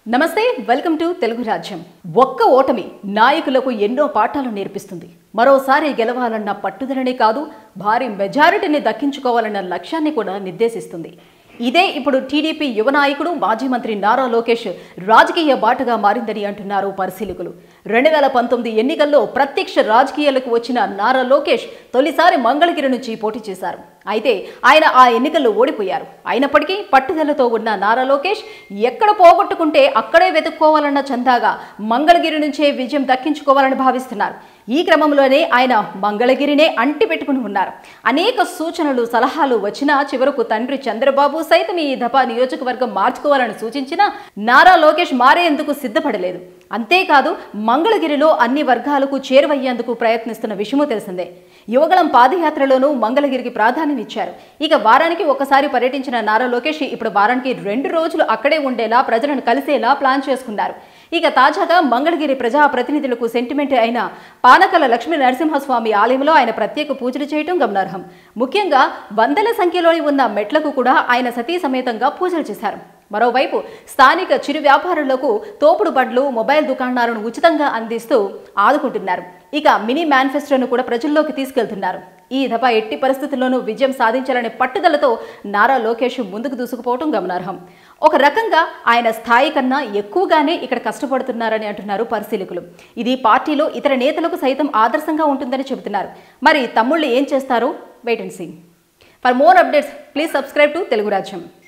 నమస్తే welcome to Telugu రాజ్యం ఒక్క ఓటమి నాయకులకు ఎన్నో పాఠాలు నేర్పిస్తుంది మరోసారి గెలవాలన్న పట్టుదలనే కాదు భారీ మెజారిటీని దక్కించుకోవాలన్న లక్ష్యాన్ని కూడా నిర్దేశిస్తుంది ఇదే ఇప్పుడు టీడీపీ యువ నాయకుడు మాజీ మంత్రి నారా లోకేష్ రాజకీయ బాటగా మారిందని అంటున్నారు పరిశీలకులు రెండు వేల పంతొమ్మిది ఎన్నికల్లో ప్రత్యక్ష రాజకీయాలకు వచ్చిన నారా లోకేష్ తొలిసారి మంగళగిరి నుంచి పోటీ చేశారు అయితే ఆయన ఆ ఎన్నికల్లో ఓడిపోయారు అయినప్పటికీ పట్టుదలతో ఉన్న నారా లోకేష్ ఎక్కడ పోగొట్టుకుంటే అక్కడే వెతుక్కోవాలన్న చందాగా మంగళగిరి నుంచే విజయం దక్కించుకోవాలని భావిస్తున్నారు ఈ క్రమంలోనే ఆయన మంగళగిరినే అంటి పెట్టుకుని ఉన్నారు అనేక సూచనలు సలహాలు వచ్చినా చివరకు తండ్రి చంద్రబాబు సైతం ఈ దఫా నియోజకవర్గం మార్చుకోవాలని సూచించినా నారా లోకేష్ మారేందుకు సిద్ధపడలేదు అంతేకాదు మంగళగిరిలో అన్ని వర్గాలకు చేరువయ్యేందుకు ప్రయత్నిస్తున్న విషయమూ తెలిసిందే యువగళం పాదయాత్రలోనూ మంగళగిరికి ప్రాధాన్యం ఇచ్చారు ఇక వారానికి ఒకసారి పర్యటించిన నారా లోకేష్ ఇప్పుడు వారానికి రెండు రోజులు అక్కడే ఉండేలా ప్రజలను కలిసేలా ప్లాన్ చేసుకున్నారు ఇక తాజాగా మంగళగిరి ప్రజా ప్రతినిధులకు సెంటిమెంట్ అయిన పానకల లక్ష్మీ నరసింహస్వామి ఆలయంలో ఆయన ప్రత్యేక పూజలు చేయటం గమనార్హం ముఖ్యంగా వందల సంఖ్యలోని ఉన్న మెట్లకు కూడా ఆయన సతీ సమేతంగా పూజలు చేశారు మరోవైపు స్థానిక చిరు వ్యాపారులకు తోపుడు బండ్లు మొబైల్ దుకాణాలను ఉచితంగా అందిస్తూ ఆదుకుంటున్నారు ఇక మినీ మేనిఫెస్టోను కూడా ప్రజల్లోకి తీసుకెళ్తున్నారు ఈ దఫా ఎట్టి పరిస్థితుల్లోనూ విజయం సాధించాలనే పట్టుదలతో నారా లోకేష్ ముందుకు దూసుకుపోవటం గమనార్హం ఒక రకంగా ఆయన స్థాయి కన్నా ఎక్కువగానే ఇక్కడ కష్టపడుతున్నారని అంటున్నారు పరిశీలకులు ఇది పార్టీలో ఇతర నేతలకు సైతం ఆదర్శంగా ఉంటుందని చెబుతున్నారు మరి తమ్ముళ్ళు ఏం చేస్తారో wait and see for more updates please subscribe to Telugu రాజ్యం